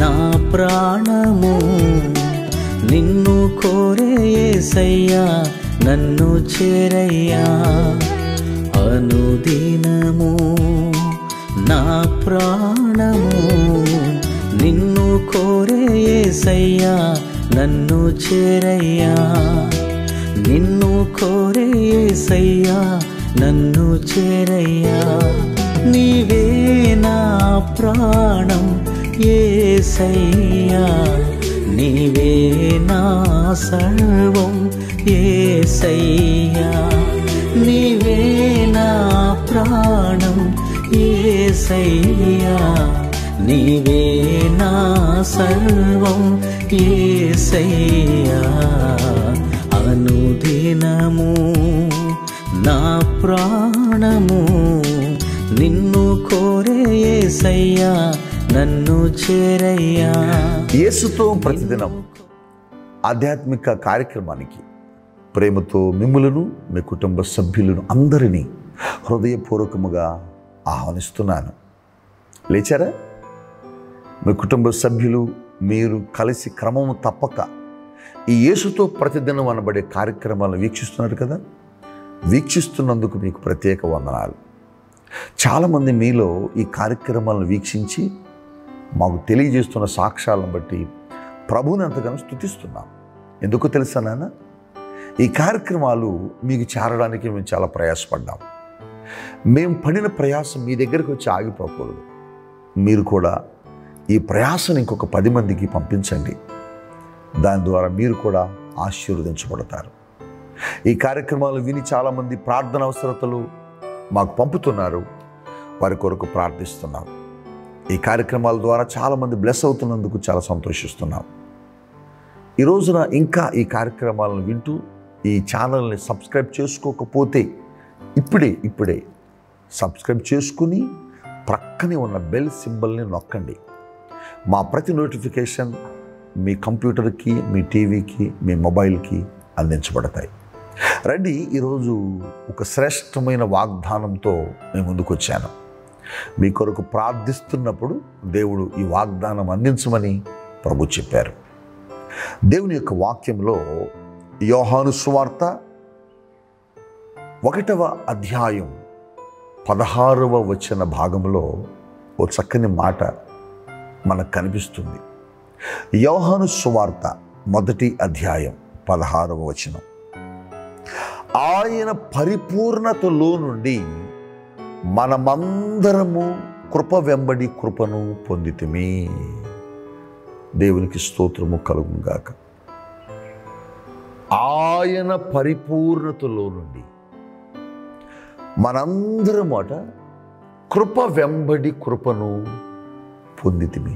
నా ప్రాణము నిన్ను కోరే ఏసయ్యా నన్ను చేరయ్యా అనుదినము నా ప్రాణము నిన్ను కోరే ఏసయ్యా నన్ను చేరయ్యా నిన్ను కోరే ఏసయ్యా నన్ను చేరయ్యా నీవే నా ప్రాణం ఏసయ్యా నీవే నా సర్వం ఏసయ్యా నీవే నా ప్రాణం ఏసయ్యా నీవే నా సర్వం ఏసయ్యా అనుదినము నా ప్రాణము నిన్ను కోరే ఏసయ్యా నన్ను చేరయ్యా యేసుతో ప్రతిదినం ఆధ్యాత్మిక కార్యక్రమానికి ప్రేమతో మిమ్ములను మీ కుటుంబ సభ్యులను అందరినీ హృదయపూర్వకముగా ఆహ్వానిస్తున్నాను లేచారా మీ కుటుంబ సభ్యులు మీరు కలిసి క్రమము తప్పక ఈ యేసుతో ప్రతిదినం అనబడే కార్యక్రమాలను వీక్షిస్తున్నారు కదా వీక్షిస్తున్నందుకు మీకు ప్రత్యేక వందనాలు చాలామంది మీలో ఈ కార్యక్రమాలను వీక్షించి మాకు తెలియజేస్తున్న సాక్ష్యాలను బట్టి ప్రభువుని ఎంతగానో స్థుతిస్తున్నాం ఎందుకు తెలుసా నాన్న ఈ కార్యక్రమాలు మీకు చేరడానికి మేము చాలా ప్రయాసపడ్డాం మేము పడిన ప్రయాసం మీ దగ్గరికి వచ్చి ఆగిపోకూడదు మీరు కూడా ఈ ప్రయాసం ఇంకొక పది మందికి పంపించండి దాని ద్వారా మీరు కూడా ఆశీర్వదించబడతారు ఈ కార్యక్రమాలు విని చాలామంది ప్రార్థన అవసరతలు మాకు పంపుతున్నారు వారి కొరకు ప్రార్థిస్తున్నాం ఈ కార్యక్రమాల ద్వారా చాలామంది బ్లెస్ అవుతున్నందుకు చాలా సంతోషిస్తున్నాం ఈ రోజున ఇంకా ఈ కార్యక్రమాలను వింటూ ఈ ఛానల్ని సబ్స్క్రైబ్ చేసుకోకపోతే ఇప్పుడే ఇప్పుడే సబ్స్క్రైబ్ చేసుకుని ప్రక్కనే ఉన్న బెల్ సింబల్ని నొక్కండి మా ప్రతి నోటిఫికేషన్ మీ కంప్యూటర్కి మీ టీవీకి మీ మొబైల్కి అందించబడతాయి రండి ఈరోజు ఒక శ్రేష్టమైన వాగ్దానంతో మేము ముందుకు వచ్చాను మీ కొరకు ప్రార్థిస్తున్నప్పుడు దేవుడు ఈ వాగ్దానం అందించమని ప్రభు చెప్పారు దేవుని యొక్క వాక్యంలో యోహాను సువార్త ఒకటవ అధ్యాయం పదహారవ వచ్చిన భాగంలో ఓ చక్కని మాట మనకు కనిపిస్తుంది యోహాను సువార్త మొదటి అధ్యాయం పదహారవ వచనం ఆయన పరిపూర్ణతలో నుండి మనమందరము కృప వెంబడి కృపను పొందితిమి దేవునికి స్తోత్రము కలుగుగాక ఆయన పరిపూర్ణతలో నుండి మనందరం అట కృప వెంబడి కృపను పొందితిమి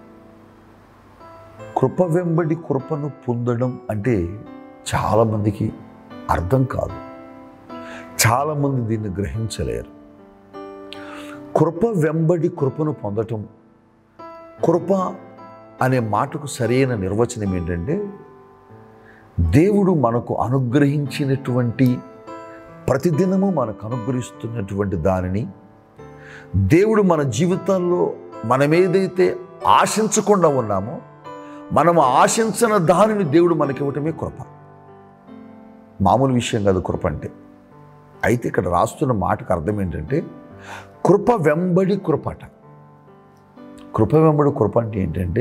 కృప వెంబడి కృపను పొందడం అంటే చాలామందికి అర్థం కాదు చాలామంది దీన్ని గ్రహించలేరు కృప వెంబడి కృపను పొందటం కృప అనే మాటకు సరైన నిర్వచనం ఏంటంటే దేవుడు మనకు అనుగ్రహించినటువంటి ప్రతిదినము మనకు అనుగ్రహిస్తున్నటువంటి దానిని దేవుడు మన జీవితాల్లో మనం ఏదైతే ఆశించకుండా ఉన్నామో మనం ఆశించిన దానిని దేవుడు మనకి ఇవ్వటమే కృప మామూలు విషయం కాదు కృప అంటే అయితే ఇక్కడ రాస్తున్న మాటకు అర్థం ఏంటంటే కృప వెంబడి కృపట కృప వెంబడి కృప అంటే ఏంటంటే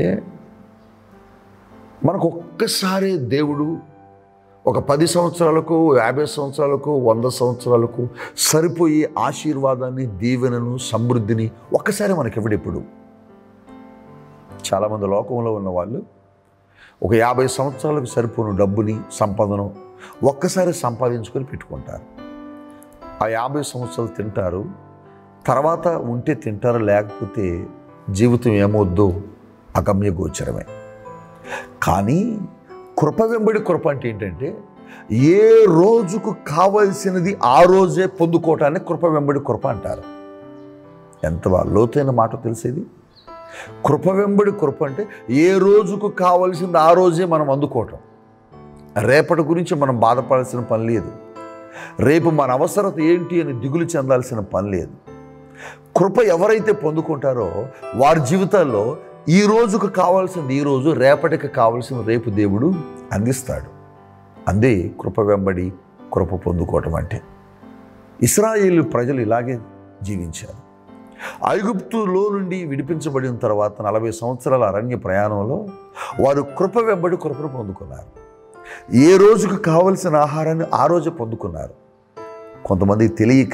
మనకు ఒక్కసారి దేవుడు ఒక పది సంవత్సరాలకు యాభై సంవత్సరాలకు వంద సంవత్సరాలకు సరిపోయే ఆశీర్వాదాన్ని దీవెనను సమృద్ధిని ఒక్కసారి మనకి ఇవ్వడిప్పుడు చాలామంది లోకంలో ఉన్న వాళ్ళు ఒక యాభై సంవత్సరాలకు సరిపోను డబ్బుని సంపదను ఒక్కసారి సంపాదించుకొని పెట్టుకుంటారు ఆ యాభై సంవత్సరాలు తింటారు తర్వాత ఉంటే తింటారు లేకపోతే జీవితం ఏమొద్దో అగమ్య గోచరమే కానీ కృప వెంబడి కృప అంటే ఏంటంటే ఏ రోజుకు కావలసినది ఆ రోజే పొందుకోవటాన్ని కృప వెంబడి కృప అంటారు ఎంత బా- లోతైన మాట తెలిసేది కృప వెంబడి కృప అంటే ఏ రోజుకు కావలసింది ఆ రోజే మనం అందుకోవటం రేపటి గురించి మనం బాధపడాల్సిన పని లేదు రేపు మన అవసరత ఏంటి అని దిగులు చెందాల్సిన పని లేదు కృప ఎవరైతే పొందుకుంటారో వారి జీవితాల్లో ఈ రోజుకు కావాల్సింది ఈ రోజు రేపటికి కావాల్సిన రేపు దేవుడు అందిస్తాడు అందే కృప వెంబడి కృప పొందుకోవటం అంటే ఇస్రాయేలు ప్రజలు ఇలాగే జీవించారు ఐగుప్తులో నుండి విడిపించబడిన తర్వాత నలభై సంవత్సరాల అరణ్య ప్రయాణంలో వారు కృప వెంబడి కృపను పొందుకున్నారు ఏ రోజుకు కావలసిన ఆహారాన్ని ఆ రోజు పొందుకున్నారు కొంతమంది తెలియక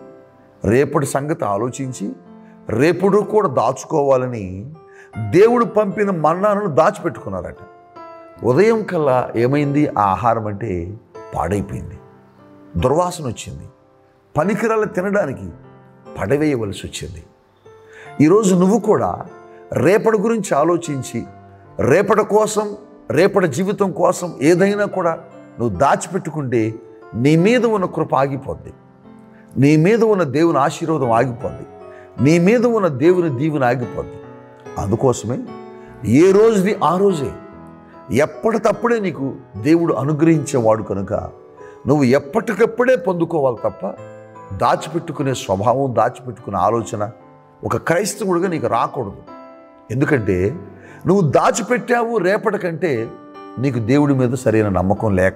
రేపటి సంగతి ఆలోచించి రేపుడు కూడా దాచుకోవాలని దేవుడు పంపిన మన్నాను దాచిపెట్టుకున్నారట ఉదయం కల్లా ఏమైంది ఆ ఆహారం అంటే పాడైపోయింది దుర్వాసన వచ్చింది పనికిరాలు తినడానికి పడవేయవలసి వచ్చింది ఈరోజు నువ్వు కూడా రేపటి గురించి ఆలోచించి రేపటి కోసం రేపటి జీవితం కోసం ఏదైనా కూడా నువ్వు దాచిపెట్టుకుంటే నీ మీద ఉన్న కృప ఆగిపోద్ది నీ మీద ఉన్న దేవుని ఆశీర్వాదం ఆగిపోద్ది నీ మీద ఉన్న దేవుని దీవెన ఆగిపోద్ది అందుకోసమే ఏ రోజుది ఆ రోజే ఎప్పటికప్పుడే నీకు దేవుడు అనుగ్రహించేవాడు కనుక నువ్వు ఎప్పటికప్పుడే పొందుకోవాలి తప్ప దాచిపెట్టుకునే స్వభావం దాచిపెట్టుకునే ఆలోచన ఒక క్రైస్తవుడిగా నీకు రాకూడదు ఎందుకంటే నువ్వు దాచిపెట్టావు రేపటికంటే నీకు దేవుడి మీద సరైన నమ్మకం లేక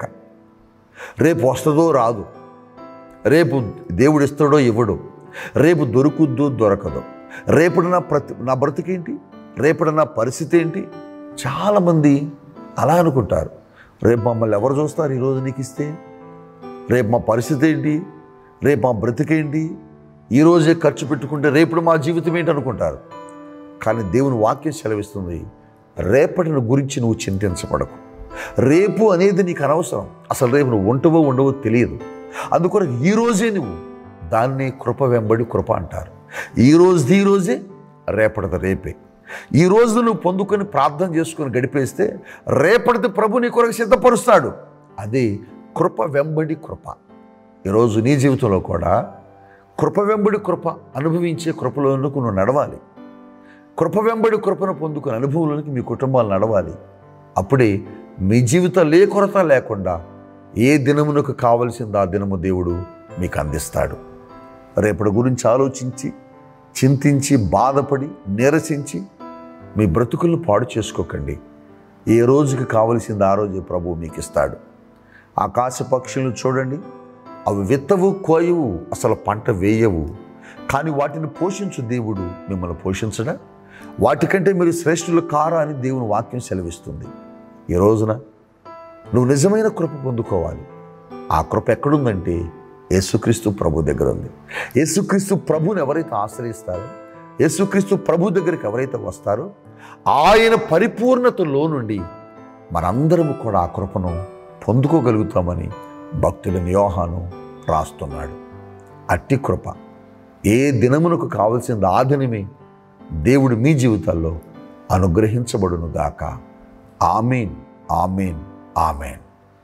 రేపు వస్తుందో రాదు రేపు దేవుడు ఇస్తాడో ఇవ్వడు రేపు దొరుకుద్దో దొరకదో రేపటి నా ప్రతి నా బ్రతికేంటి రేపటి నా పరిస్థితి ఏంటి చాలామంది అలా అనుకుంటారు రేపు మమ్మల్ని ఎవరు చూస్తారు ఈరోజు నీకు ఇస్తే రేపు మా పరిస్థితి ఏంటి రేపు మా బ్రతికేంటి ఈరోజే ఖర్చు పెట్టుకుంటే రేపుడు మా జీవితం ఏంటి అనుకుంటారు కానీ దేవుని వాక్యం సెలవిస్తుంది రేపటిని గురించి నువ్వు చింతించబడకు రేపు అనేది నీకు అనవసరం అసలు రేపు నువ్వు ఉంటవో ఉండవో తెలియదు అందుకొరకు ఈ రోజే నువ్వు దాన్ని కృప వెంబడి కృప అంటారు ఈ రోజుది ఈ రోజే రేపటిది రేపే ఈ రోజు నువ్వు పొందుకొని ప్రార్థన చేసుకొని గడిపేస్తే రేపటిది ప్రభు నీ కొరకు సిద్ధపరుస్తాడు అది కృప వెంబడి కృప ఈరోజు నీ జీవితంలో కూడా కృప వెంబడి కృప అనుభవించే కృపలోనికి నువ్వు నడవాలి కృప వెంబడి కృపను పొందుకునే అనుభవంలోనికి మీ కుటుంబాలు నడవాలి అప్పుడే మీ జీవితం ఏ కొరత లేకుండా ఏ దినమునకు కావలసింది ఆ దినము దేవుడు మీకు అందిస్తాడు రేపటి గురించి ఆలోచించి చింతించి బాధపడి నిరసించి మీ బ్రతుకులను పాడు చేసుకోకండి ఏ రోజుకి కావలసింది ఆ రోజు ప్రభు మీకు ఇస్తాడు ఆకాశ పక్షులను చూడండి అవి విత్తవు కోయవు అసలు పంట వేయవు కానీ వాటిని పోషించు దేవుడు మిమ్మల్ని పోషించడా వాటికంటే మీరు శ్రేష్ఠులు కారా అని దేవుని వాక్యం సెలవిస్తుంది ఈ రోజున నువ్వు నిజమైన కృప పొందుకోవాలి ఆ కృప ఎక్కడుందంటే యేసుక్రీస్తు ప్రభు దగ్గర ఉంది యేసుక్రీస్తు ప్రభుని ఎవరైతే ఆశ్రయిస్తారో యేసుక్రీస్తు ప్రభు దగ్గరికి ఎవరైతే వస్తారో ఆయన పరిపూర్ణతలో నుండి మనందరము కూడా ఆ కృపను పొందుకోగలుగుతామని భక్తులని యోహాను రాస్తున్నాడు అట్టి కృప ఏ దినమునకు కావలసింది ఆ దినమే దేవుడు మీ జీవితాల్లో అనుగ్రహించబడును గాక ఆమెన్ ఆమెన్ ఆమెన్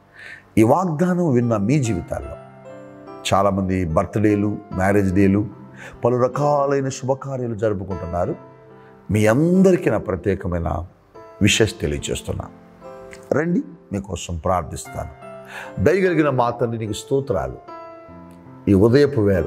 ఈ వాగ్దానం విన్న మీ జీవితాల్లో చాలామంది బర్త్డేలు మ్యారేజ్ డేలు పలు రకాలైన శుభకార్యాలు జరుపుకుంటున్నారు మీ అందరికీ నా ప్రత్యేకమైన విషెస్ తెలియజేస్తున్నా రండి మీకోసం ప్రార్థిస్తాను దయగలిగిన మా తండ్రి నీకు స్తోత్రాలు ఈ ఉదయపు వేళ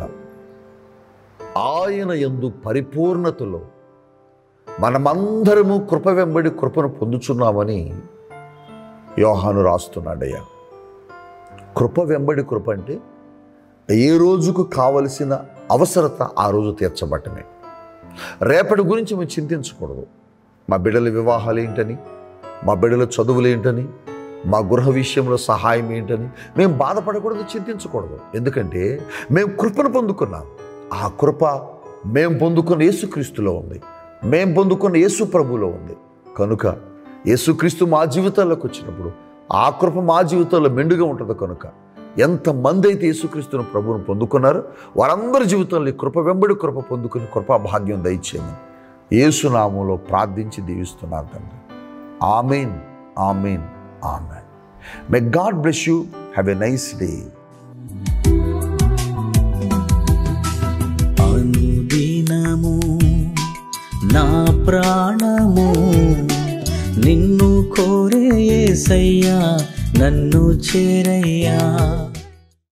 ఆయన ఎందు పరిపూర్ణతలో మనమందరము కృప వెంబడి కృపను పొందుచున్నామని యోహాను రాస్తున్నాడయ్యా కృప వెంబడి కృప అంటే ఏ రోజుకు కావలసిన అవసరత ఆ రోజు తీర్చబట్టమే రేపటి గురించి మేము చింతించకూడదు మా బిడ్డల వివాహాలు ఏంటని మా బిడ్డల చదువులు ఏంటని మా గృహ విషయంలో సహాయం ఏంటని మేము బాధపడకూడదు చింతించకూడదు ఎందుకంటే మేము కృపను పొందుకున్నాం ఆ కృప మేము పొందుకున్న యేసుక్రీస్తులో ఉంది మేము పొందుకున్న యేసు ప్రభులో ఉంది కనుక యేసుక్రీస్తు మా జీవితాల్లోకి వచ్చినప్పుడు ఆ కృప మా జీవితంలో మెండుగా ఉంటుంది కనుక ఎంతమంది అయితే యేసుక్రీస్తును ప్రభువును పొందుకున్నారో వారందరి జీవితంలో ఈ కృప వెంబడి కృప పొందుకుని కృపా భాగ్యం దయచేయమని యేసునామంలో ప్రార్థించి దీవిస్తున్నాను తండ్రి amen amen amen may God bless you have a nice day అనుదినము నా ప్రాణము నిన్ను కోరే యేసయ్యా నన్ను చేరయ్యా